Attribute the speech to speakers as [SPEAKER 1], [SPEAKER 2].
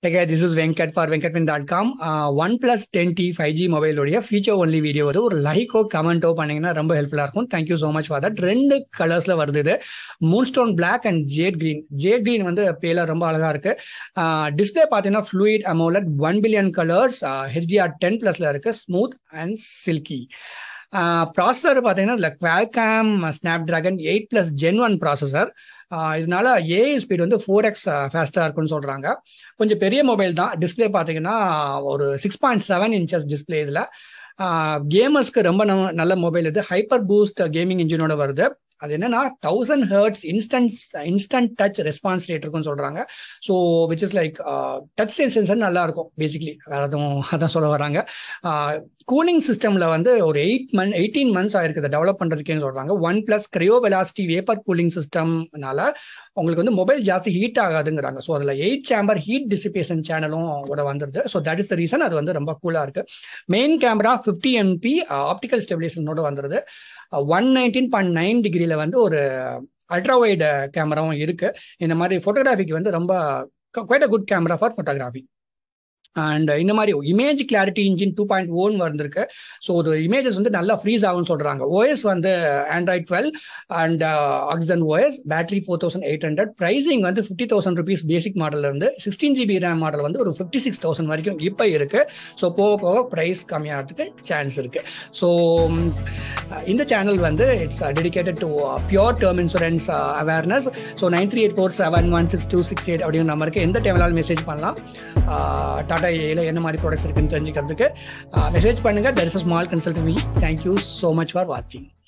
[SPEAKER 1] Okay, this is Venkat for venkatwin.com. Uh, OnePlus 10T 5G மொபைலுடைய feature only video வந்து ஒரு லைக்கோ கமெண்ட்டோ பண்ணீங்கன்னா ரொம்ப ஹெல்ப்ஃபுல்லாக இருக்கும் thank you so much for that ரெண்டு கலர்ஸில் வருது இது moonstone black and jade green jade green வந்து பேல ரொம்ப அழகாக இருக்கு டிஸ்பிளே பார்த்தீங்கன்னா fluid AMOLED one billion colours HDR ten ப்ளஸில் இருக்கு ஸ்மூத் அண்ட் சில்கி ப்ராசஸர் பார்த்தீங்கன்னா இல்லை Qualcomm Snapdragon eight plus gen one processor இதனால ஏஐ ஸ்பீட் வந்து ஃபோர் எக்ஸ் ஃபாஸ்ட்டாக இருக்குன்னு சொல்கிறாங்க கொஞ்சம் பெரிய மொபைல் தான் டிஸ்பிளே பார்த்தீங்கன்னா ஒரு six point seven inches display இதில் கேமர்ஸ்க்கு ரொம்ப நல்ல மொபைல் இது ஹைப்பர் பூஸ்ட் கேமிங் இன்ஜினோட வருது அது என்னன்னா thousand hertz instant instant touch response rate இருக்குன்னு சொல்றாங்க so which is like touch sensor நல்லா இருக்கும் பேசிக்லி அதுவும் அதான் சொல்ல வராங்க கூலிங் சிஸ்டம்ல வந்து ஒரு எயிட் மந்த் எயிட்டீன் மந்த்ஸ் ஆயிருக்கு டெவலப் பண்றதுக்கேன்னு சொல்றாங்க one plus cryo velocity vapour cooling சிஸ்டம்னால உங்களுக்கு வந்து மொபைல் ஜாஸ்தி ஹீட் ஆகாதுங்கிறாங்க ஸோ அதில் எயிட் சேம்பர் ஹீட் டிசிபேஷன் சேனலும் கூட வந்துருது so that is the reason அது வந்து ரொம்ப கூலாக இருக்கு main camera fifty MP optical ஸ்டெபிலேஷனோட வந்துருது ஒன் நைன்டீன் பாயிண்ட் நைன் டிகிரியில் வந்து ஒரு அல்ட்ரா வைடு கேமராவும் இருக்கு இந்த மாதிரி ஃபோட்டோகிராஃபிக்கு வந்து ரொம்ப quite a good camera for photography and இந்த மாதிரி image clarity engine two point one வந்திருக்கு ஸோ ஒரு இமேஜஸ் வந்து நல்லா ஃப்ரீஸ் ஆகும்னு சொல்கிறாங்க ஓஎஸ் வந்து Android twelve and Oxygen OS battery four thousand eight hundred pricing வந்து fifty thousand rupees basic model இருந்து சிக்ஸ்டீன் ஜிபி ரேம் மாடல் வந்து ஒரு ஃபிஃப்டி சிக்ஸ் தௌசண்ட் வரைக்கும் இப்போ இருக்கு ஸோ போக போக ப்ரைஸ் கம்மியாகிறதுக்கு சான்ஸ் இருக்கு ஸோ இந்த சேனல் வந்து it's dedicated to pure term insurance awareness so nine three eight four seven one six two six eight அப்படின்னு நம்பருக்கு எந்த டைம்லாலும் மெசேஜ் பண்ணலாம் டாடா ஏல என்ன மாதிரி ப்ராடக்ட்ஸ் இருக்குன்னு தெரிஞ்சுக்கிறதுக்கு மெசேஜ் பண்ணுங்க there is a small consult me thank you so much for வாட்சிங்